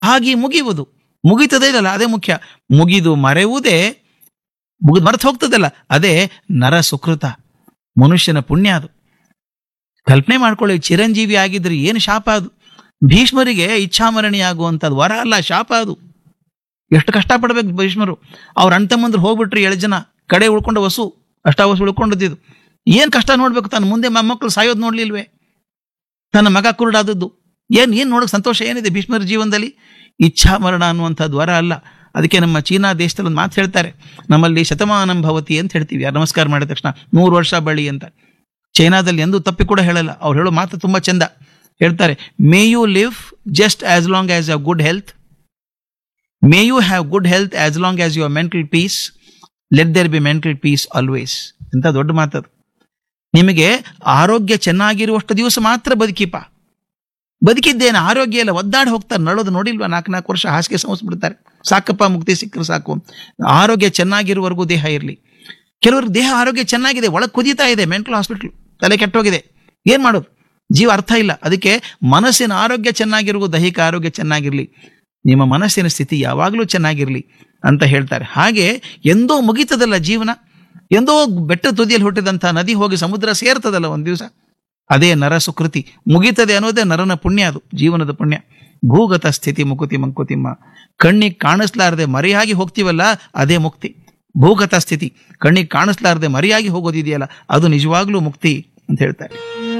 ಹಾಗೆ ಮುಗಿಯುವುದು ಮುಗಿತದೇ ಇಲ್ಲ ಅದೇ ಮುಖ್ಯ ಮುಗಿದು ಮರೆಯುವುದೇ ಮುಗಿದು ಮರೆತು ಹೋಗ್ತದಲ್ಲ ಅದೇ ನರ ಸುಕೃತ ಮನುಷ್ಯನ ಪುಣ್ಯ ಅದು ಕಲ್ಪನೆ ಮಾಡ್ಕೊಳ್ಳಿ ಚಿರಂಜೀವಿ ಆಗಿದ್ರೆ ಏನು ಶಾಪ ಅದು ಭೀಷ್ಮರಿಗೆ ಇಚ್ಛಾಮರಣಿ ಆಗುವಂಥದ್ದು ವರ ಅಲ್ಲ ಶಾಪ ಅದು ಎಷ್ಟು ಕಷ್ಟಪಡ್ಬೇಕು ಭೀಷ್ಮರು ಅವ್ರ ಅಣ್ತಮ್ಮಂದ್ರು ಹೋಗ್ಬಿಟ್ರು ಏಳು ಜನ ಕಡೆ ಉಳ್ಕೊಂಡು ವಸು ಅಷ್ಟಾವಸು ಉಳ್ಕೊಂಡಿದ್ದು ಏನ್ ಕಷ್ಟ ನೋಡ್ಬೇಕು ತನ್ನ ಮುಂದೆ ಮೊಮ್ಮಕ್ಕಳು ಸಾಯೋದು ನೋಡ್ಲಿಲ್ವೇ ತನ್ನ ಮಗ ಕುರುಡಾದದ್ದು ಏನ್ ಏನ್ ನೋಡಕ್ ಸಂತೋಷ ಏನಿದೆ ಭೀಷ್ಮರ ಜೀವನದಲ್ಲಿ ಇಚ್ಛಾ ಮರಣ ಅನ್ನುವಂಥದ್ದು ವರ ಅಲ್ಲ ಅದಕ್ಕೆ ನಮ್ಮ ಚೀನಾ ದೇಶದಲ್ಲಿ ಒಂದು ಮಾತು ಹೇಳ್ತಾರೆ ನಮ್ಮಲ್ಲಿ ಶತಮಾನಂ ಭವತಿ ಅಂತ ಹೇಳ್ತೀವಿ ಯಾರು ನಮಸ್ಕಾರ ಮಾಡಿದ ತಕ್ಷಣ ನೂರು ವರ್ಷ ಬಳಿ ಅಂತ ಚೈನಾದಲ್ಲಿ ಎಂದೂ ತಪ್ಪಿ ಕೂಡ ಹೇಳಲ್ಲ ಅವ್ರು ಹೇಳೋ ಮಾತು ತುಂಬಾ ಚಂದ ಹೇಳ್ತಾರೆ may you live just as long as you good health may you have good health as long as your mental peace let there be mental peace always ಅಂತ ದೊಡ್ಡ ಮಾತದು ನಿಮಗೆ ಆರೋಗ್ಯ ಚೆನ್ನಾಗಿರುವಷ್ಟು ದಿವಸ ಮಾತ್ರ ಬದುಕಿಪ ಬದುಕಿದ್ದೇನೆ ಆರೋಗ್ಯ ಎಲ್ಲ ಒದ್ದಾಡಿ ಹೋಗ್ತಾರೆ ನಳೋದು ನೋಡಿಲ್ವಾ ನಾಲ್ಕು ನಾಲ್ಕು ವರ್ಷ ಹಾಸಿಗೆ ಸಮಸ್ಬಿಡ್ತಾರೆ ಸಾಕಪ್ಪ ಮುಕ್ತಿ ಸಿಕ್ಕರು ಸಾಕು ಆರೋಗ್ಯ ಚೆನ್ನಾಗಿರುವವರೆಗೂ ದೇಹ ಇರಲಿ ಕೆಲವರು ದೇಹ ಆರೋಗ್ಯ ಚೆನ್ನಾಗಿದೆ ಒಳಗೆ ಕುದೀತಾ ಇದೆ ಮೆಂಟಲ್ ಹಾಸ್ಪಿಟಲ್ ತಲೆ ಕೆಟ್ಟೋಗಿದೆ ಏನ್ ಮಾಡೋದು ಜೀವ ಅರ್ಥ ಇಲ್ಲ ಅದಕ್ಕೆ ಮನಸ್ಸಿನ ಆರೋಗ್ಯ ಚೆನ್ನಾಗಿರುವ ದೈಹಿಕ ಆರೋಗ್ಯ ಚೆನ್ನಾಗಿರ್ಲಿ ನಿಮ್ಮ ಮನಸ್ಸಿನ ಸ್ಥಿತಿ ಯಾವಾಗಲೂ ಚೆನ್ನಾಗಿರ್ಲಿ ಅಂತ ಹೇಳ್ತಾರೆ ಹಾಗೆ ಎಂದೋ ಮುಗಿತದಲ್ಲ ಜೀವನ ಎಂದೋ ಬೆಟ್ಟ ತುದಿಯಲ್ಲಿ ಹುಟ್ಟಿದಂಥ ನದಿ ಹೋಗಿ ಸಮುದ್ರ ಸೇರ್ತದಲ್ಲ ಒಂದು ದಿವಸ ಅದೇ ನರ ಸುಕೃತಿ ಮುಗಿತದೆ ಅನ್ನೋದೇ ನರನ ಪುಣ್ಯ ಅದು ಜೀವನದ ಪುಣ್ಯ ಭೂಗತ ಸ್ಥಿತಿ ಮುಕುತಿ ಮಂಕುತಿಮ್ಮ ಕಣ್ಣಿಗೆ ಕಾಣಿಸ್ಲಾರದೆ ಮರೆಯಾಗಿ ಹೋಗ್ತೀವಲ್ಲ ಅದೇ ಮುಕ್ತಿ ಭೂಗತ ಸ್ಥಿತಿ ಕಣ್ಣಿಗೆ ಕಾಣಿಸ್ಲಾರದೆ ಮರೆಯಾಗಿ ಹೋಗೋದಿದೆಯಲ್ಲ ಅದು ನಿಜವಾಗ್ಲೂ ಮುಕ್ತಿ ಅಂತ ಹೇಳ್ತಾರೆ